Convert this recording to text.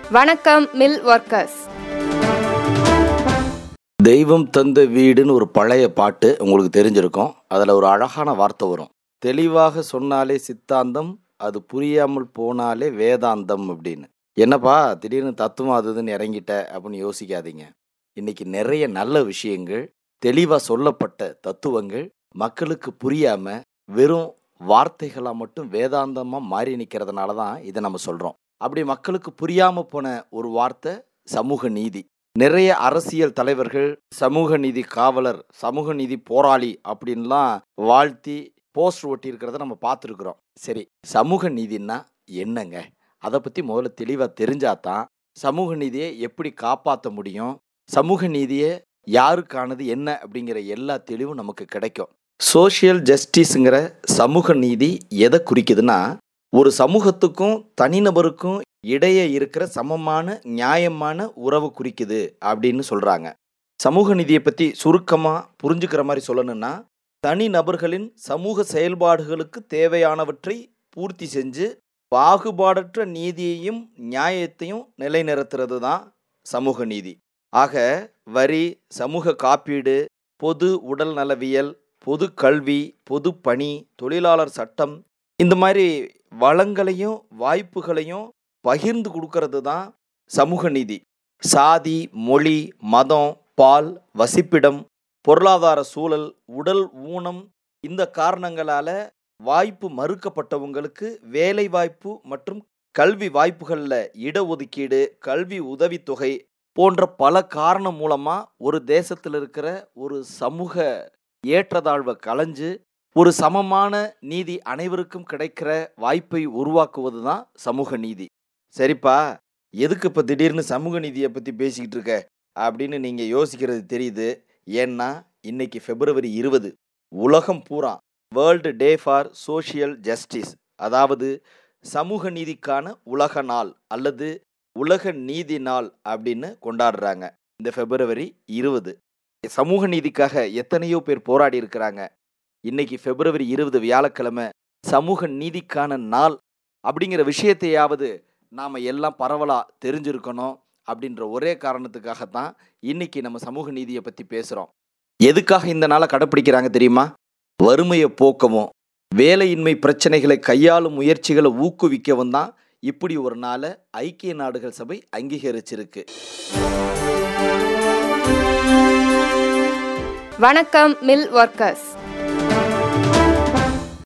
வணக்கம் mill workers தெய்வம் தந்த வீடுன்னு ஒரு பழைய பாட்டு உங்களுக்கு தெரிஞ்சிருக்கும் அதில் ஒரு அழகான வார்த்தை வரும் தெளிவாக சொன்னாலே சித்தாந்தம் அது புரியாமல் போனாலே வேதாந்தம் அப்படின்னு என்னப்பா திடீர்னு தத்துவம் அது இதுன்னு இறங்கிட்ட அப்படின்னு யோசிக்காதீங்க இன்னைக்கு நிறைய நல்ல விஷயங்கள் தெளிவாக சொல்லப்பட்ட தத்துவங்கள் மக்களுக்கு புரியாம வெறும் வார்த்தைகளாக மட்டும் வேதாந்தமாக மாறி நிற்கிறதுனால தான் இதை நம்ம சொல்கிறோம் அப்படி மக்களுக்கு புரியாமல் போன ஒரு வார்த்தை சமூக நீதி நிறைய அரசியல் தலைவர்கள் சமூக நீதி காவலர் சமூக நீதி போராளி அப்படின்லாம் வாழ்த்தி போஸ்ட் ஒட்டியிருக்கிறத நம்ம பார்த்துருக்குறோம் சரி சமூக நீதின்னா என்னங்க அதை பற்றி முதல்ல தெளிவாக தெரிஞ்சாதான் சமூக நீதியை எப்படி காப்பாற்ற முடியும் சமூக நீதியை யாருக்கானது என்ன அப்படிங்கிற எல்லா தெளிவும் நமக்கு கிடைக்கும் சோஷியல் ஜஸ்டிஸுங்கிற சமூக நீதி எதை குறிக்குதுன்னா ஒரு சமூகத்துக்கும் தனிநபருக்கும் இடையே இருக்கிற சமமான நியாயமான உறவு குறிக்குது அப்படின்னு சொல்கிறாங்க சமூக நீதியை பற்றி சுருக்கமாக புரிஞ்சுக்கிற மாதிரி சொல்லணும்னா தனி நபர்களின் சமூக செயல்பாடுகளுக்கு தேவையானவற்றை பூர்த்தி செஞ்சு பாகுபாடற்ற நீதியையும் நியாயத்தையும் நிலைநிறுத்துறது தான் சமூக நீதி ஆக வரி சமூக காப்பீடு பொது உடல் நலவியல் பொது கல்வி பொது பணி தொழிலாளர் சட்டம் இந்த மாதிரி வளங்களையும் வாய்ப்புகளையும் பகிர்ந்து கொடுக்கறது தான் சமூக நீதி சாதி மொழி மதம் பால் வசிப்பிடம் பொருளாதார சூழல் உடல் ஊனம் இந்த காரணங்களால வாய்ப்பு மறுக்கப்பட்டவங்களுக்கு வேலை வாய்ப்பு மற்றும் கல்வி வாய்ப்புகளில் இடஒதுக்கீடு கல்வி உதவித்தொகை போன்ற பல காரணம் மூலமாக ஒரு தேசத்தில் இருக்கிற ஒரு சமூக ஏற்றத்தாழ்வை களைஞ்சு ஒரு சமமான நீதி அனைவருக்கும் கிடைக்கிற வாய்ப்பை உருவாக்குவது தான் சமூக நீதி சரிப்பா எதுக்கு இப்போ திடீர்னு சமூக நீதியை பற்றி பேசிக்கிட்டு இருக்க அப்படின்னு நீங்கள் யோசிக்கிறது தெரியுது ஏன்னா இன்னைக்கு பிப்ரவரி இருபது உலகம் பூரா world day for social justice அதாவது சமூக நீதிக்கான உலக நாள் அல்லது உலக நீதி நாள் அப்படின்னு கொண்டாடுறாங்க இந்த பிப்ரவரி இருபது சமூக நீதிக்காக எத்தனையோ பேர் போராடி இருக்கிறாங்க இன்னைக்கு பிப்ரவரி இருபது வியாழக்கிழமை சமூக நீதிக்கான நாள் அப்படிங்கிற விஷயத்தையாவது நாம் எல்லாம் பரவலாக தெரிஞ்சிருக்கணும் அப்படின்ற ஒரே காரணத்துக்காகத்தான் இன்னைக்கு நம்ம சமூக நீதியை பற்றி பேசுகிறோம் எதுக்காக இந்த நாளை கடைப்பிடிக்கிறாங்க தெரியுமா வறுமையை போக்கவும் வேலையின்மை பிரச்சனைகளை கையாளும் முயற்சிகளை ஊக்குவிக்கவும் தான் இப்படி ஒரு நாளை ஐக்கிய நாடுகள் சபை அங்கீகரிச்சிருக்கு வணக்கம் மில் ஒர்க்கர்ஸ்